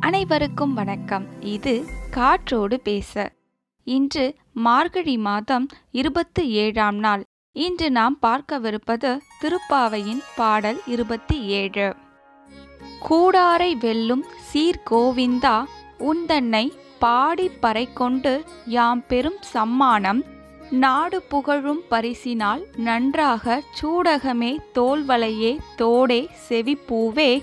அனைவருக்கும் வணக்கம் இது காற்றோடு பேச இன்று மார்கழி மாதம் இருபத்தி ஏழாம் நாள் இன்று நாம் பார்க்கவிருப்பது திருப்பாவையின் பாடல் இருபத்தி ஏழு கூடாரை வெல்லும் சீர்கோவிந்தா உந்தன்னை பாடி பறை கொண்டு யாம் பெரும் சம்மானம் நாடு புகழும் பரிசினால் நன்றாக சூடகமே தோல்வளையே தோடே செவிப்பூவே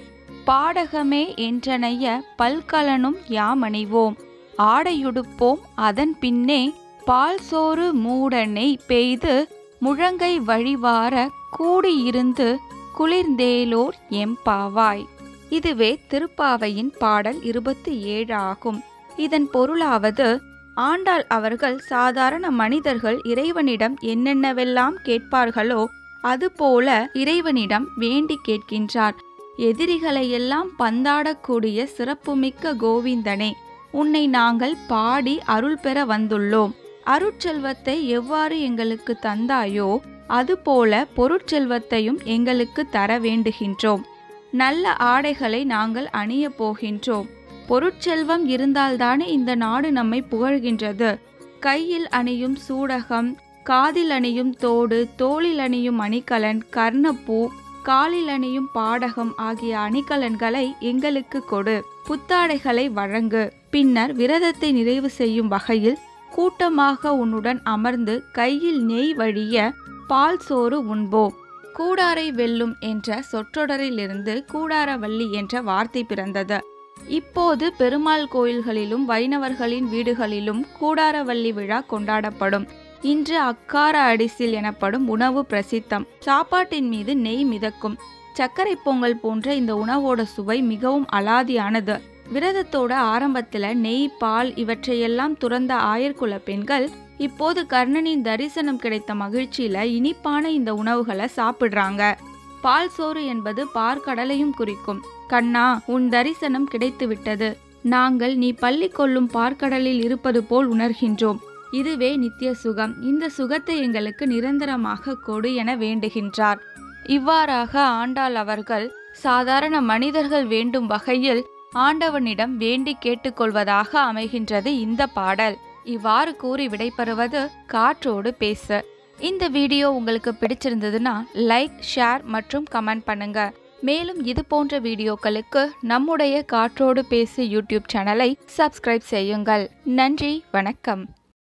பாடகமே என்றனைய பல்கலனும் யாமணிவோம் ஆடையுடுப்போம் அதன் பின்னே பால் சோறு மூடனை பெய்து முழங்கை வழிவார கூடியிருந்து குளிர்ந்தேலோர் எம்பாவாய் இதுவே திருப்பாவையின் பாடல் இருபத்தி ஏழு ஆகும் இதன் பொருளாவது ஆண்டாள் அவர்கள் சாதாரண மனிதர்கள் இறைவனிடம் என்னென்னவெல்லாம் கேட்பார்களோ அதுபோல இறைவனிடம் வேண்டி கேட்கின்றார் எதிரிகளையெல்லாம் பந்தாடக்கூடிய சிறப்புமிக்க கோவிந்தனே உன்னை நாங்கள் பாடி அருள் பெற வந்துள்ளோம் அருட்செல்வத்தை எவ்வாறு எங்களுக்கு தந்தாயோ அதுபோல பொருட்செல்வத்தையும் எங்களுக்கு தர வேண்டுகின்றோம் நல்ல ஆடைகளை நாங்கள் அணிய போகின்றோம் பொருட்செல்வம் இருந்தால்தானே இந்த நாடு நம்மை புகழ்கின்றது கையில் அணியும் சூடகம் காதில் அணியும் தோடு தோளில் அணியும் அணிகலன் கர்ணப்பூ காலில் அணியும் பாடகம் ஆகிய அணிகலன்களை எங்களுக்கு கொடு புத்தாடைகளை வழங்கு பின்னர் விரதத்தை நிறைவு செய்யும் வகையில் கூட்டமாக உன்னுடன் அமர்ந்து கையில் நெய் வழிய பால் சோறு உண்போம் கூடாரை வெல்லும் என்ற சொற்றொடரிலிருந்து கூடாரவள்ளி என்ற வார்த்தை பிறந்தது இப்போது பெருமாள் கோயில்களிலும் வைணவர்களின் வீடுகளிலும் கூடாரவள்ளி விழா கொண்டாடப்படும் இன்று அக்கார அடிசில் எனப்படும் உணவு பிரசித்தம் சாப்பாட்டின் மீது நெய் மிதக்கும் சர்க்கரை பொங்கல் போன்ற இந்த உணவோட சுவை மிகவும் அலாதியானது விரதத்தோட ஆரம்பத்துல நெய் பால் இவற்றையெல்லாம் துறந்த ஆயர்குல பெண்கள் இப்போது கர்ணனின் தரிசனம் கிடைத்த மகிழ்ச்சியில இனிப்பான இந்த உணவுகளை சாப்பிடுறாங்க பால் சோறு என்பது பார்க்கடலையும் குறிக்கும் கண்ணா உன் தரிசனம் கிடைத்து விட்டது நாங்கள் நீ பள்ளி கொள்ளும் பார்க்கடலில் இருப்பது போல் உணர்கின்றோம் இதுவே நித்திய சுகம் இந்த சுகத்தை எங்களுக்கு நிரந்தரமாக கொடு என வேண்டுகின்றார் இவ்வாறாக ஆண்டாள் அவர்கள் சாதாரண மனிதர்கள் வேண்டும் வகையில் ஆண்டவனிடம் வேண்டி கேட்டுக்கொள்வதாக அமைகின்றது இந்த பாடல் இவ்வாறு கூறி விடைபெறுவது காற்றோடு பேச இந்த வீடியோ உங்களுக்கு பிடிச்சிருந்ததுன்னா லைக் ஷேர் மற்றும் கமெண்ட் பண்ணுங்க மேலும் இது போன்ற வீடியோக்களுக்கு நம்முடைய காற்றோடு பேசு யூடியூப் சேனலை சப்ஸ்கிரைப் செய்யுங்கள் நன்றி வணக்கம்